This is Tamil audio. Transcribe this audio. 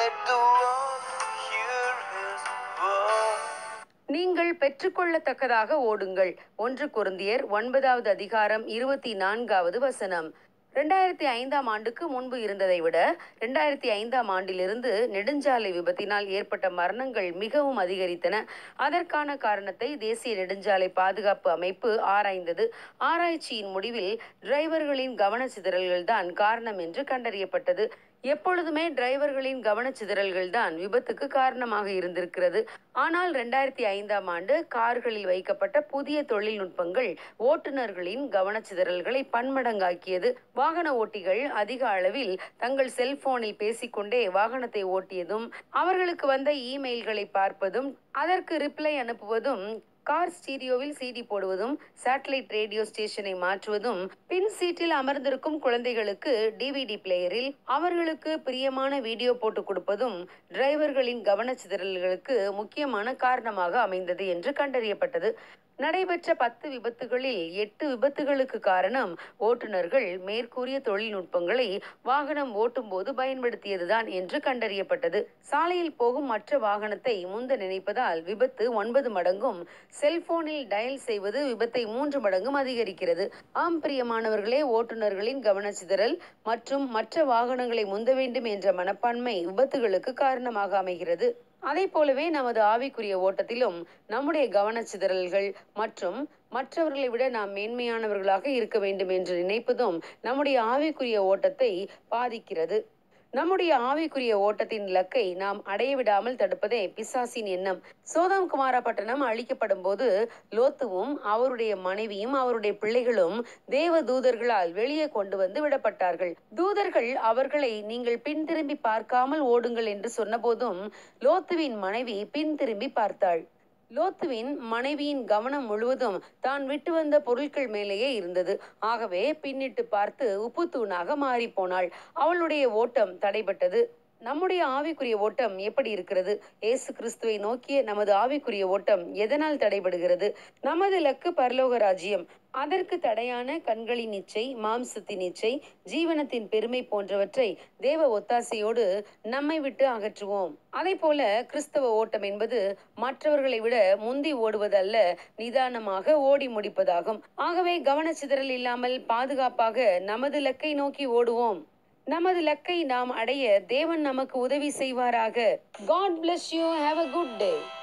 Let the world hear his word. நீங்கள் பெற்றுக்கொள்ளத்தக்கதாக ஓடுங்கள் ஒன்று குருந்தியர் ஒன்பதாவது அதிகாரம் இருபத்தி நான்காவது வசனம் ரெண்டாயிரத்தி ஐந்தாம் ஆண்டுக்கு முன்பு இருந்ததை விட ரெண்டாயிரத்தி ஐந்தாம் ஆண்டிலிருந்து நெடுஞ்சாலை விபத்தினால் ஏற்பட்ட மரணங்கள் மிகவும் அதிகரித்தன அதற்கான காரணத்தை தேசிய நெடுஞ்சாலை பாதுகாப்பு அமைப்பு ஆராய்ந்தது ஆராய்ச்சியின் முடிவில் டிரைவர்களின் கவனச்சிதறல்கள் தான் காரணம் என்று கண்டறியப்பட்டது எப்பொழுதுமே டிரைவர்களின் கவனச்சிதறல்கள் தான் விபத்துக்கு காரணமாக இருந்திருக்கிறது ஆனால் ரெண்டாயிரத்தி ஐந்தாம் ஆண்டு கார்களில் வைக்கப்பட்ட புதிய தொழில்நுட்பங்கள் ஓட்டுநர்களின் கவனச்சிதறல்களை பன்மடங்காக்கியது வாகன ஓட்டிகள் அதிக அளவில் தங்கள் செல்போனில் பேசிக்கொண்டே வாகனத்தை ஓட்டியதும் அவர்களுக்கு வந்த இமெயில்களை பார்ப்பதும் அதற்கு ரிப்ளை அனுப்புவதும் கார் ஸ்டீரியோவில் சிடி போடுவதும் சேட்டலைட் ரேடியோ ஸ்டேஷனை மாற்றுவதும் பின் சீட்டில் அமர்ந்திருக்கும் குழந்தைகளுக்கு டிவிடி பிளேயரில் அவர்களுக்கு பிரியமான வீடியோ போட்டு கொடுப்பதும் டிரைவர்களின் கவனச்சிதறல்களுக்கு முக்கியமான காரணமாக அமைந்தது என்று கண்டறியப்பட்டது நடைபெற்ற பத்து விபத்துகளில் எட்டு விபத்துகளுக்கு காரணம் ஓட்டுநர்கள் மேற்கூறிய தொழில்நுட்பங்களை வாகனம் ஓட்டும்போது பயன்படுத்தியதுதான் என்று கண்டறியப்பட்டது சாலையில் போகும் மற்ற வாகனத்தை முந்த நினைப்பதால் விபத்து ஒன்பது மடங்கும் செல்போனில் டயல் செய்வது விபத்தை மூன்று மடங்கும் அதிகரிக்கிறது ஆம் பிரியமானவர்களே ஓட்டுநர்களின் கவனச்சிதறல் மற்றும் மற்ற வாகனங்களை முந்த வேண்டும் என்ற மனப்பான்மை விபத்துகளுக்கு காரணமாக அமைகிறது அதை போலவே நமது ஆவிக்குரிய ஓட்டத்திலும் நம்முடைய கவனச்சிதறல்கள் மற்றும் மற்றவர்களை விட நாம் மேன்மையானவர்களாக இருக்க வேண்டும் என்று நினைப்பதும் நம்முடைய ஆவிக்குரிய ஓட்டத்தை பாதிக்கிறது நம்முடைய ஆவிக்குரிய ஓட்டத்தின் இலக்கை நாம் அடைய விடாமல் தடுப்பதே பிசாசின் எண்ணம் சோதாம் குமாரா பட்டணம் அழிக்கப்படும் போது லோத்துவும் அவருடைய மனைவியும் அவருடைய பிள்ளைகளும் தேவ தூதர்களால் வெளியே கொண்டு வந்து விடப்பட்டார்கள் தூதர்கள் அவர்களை நீங்கள் பின் திரும்பி பார்க்காமல் ஓடுங்கள் என்று சொன்னபோதும் லோத்துவின் மனைவி பின் திரும்பி பார்த்தாள் லோத்துவின் மனைவியின் கவனம் முழுவதும் தான் விட்டு வந்த பொருட்கள் மேலேயே இருந்தது ஆகவே பின்னிட்டு பார்த்து உப்பு தூணாக மாறி போனாள் அவளுடைய ஓட்டம் தடைபட்டது நம்முடைய ஆவிக்குரிய ஓட்டம் எப்படி இருக்கிறது இயேசு கிறிஸ்துவை நோக்கிய நமது ஆவிக்குரிய ஓட்டம் எதனால் தடைபடுகிறது நமது இலக்கு பரலோக ராஜ்யம் அதற்கு தடையான கண்களின் இச்சை மாம்சத்தின் இச்சை ஜீவனத்தின் பெருமை போன்றவற்றை தேவ ஒத்தாசையோடு நம்மை விட்டு அகற்றுவோம் அதே போல கிறிஸ்தவ ஓட்டம் என்பது மற்றவர்களை விட முந்தி ஓடுவதல்ல நிதானமாக ஓடி முடிப்பதாகும் ஆகவே கவனச்சிதறல் இல்லாமல் பாதுகாப்பாக நமது இலக்கை நோக்கி ஓடுவோம் நமது இலக்கை நாம் அடைய தேவன் நமக்கு உதவி செய்வாராக God bless you have a good day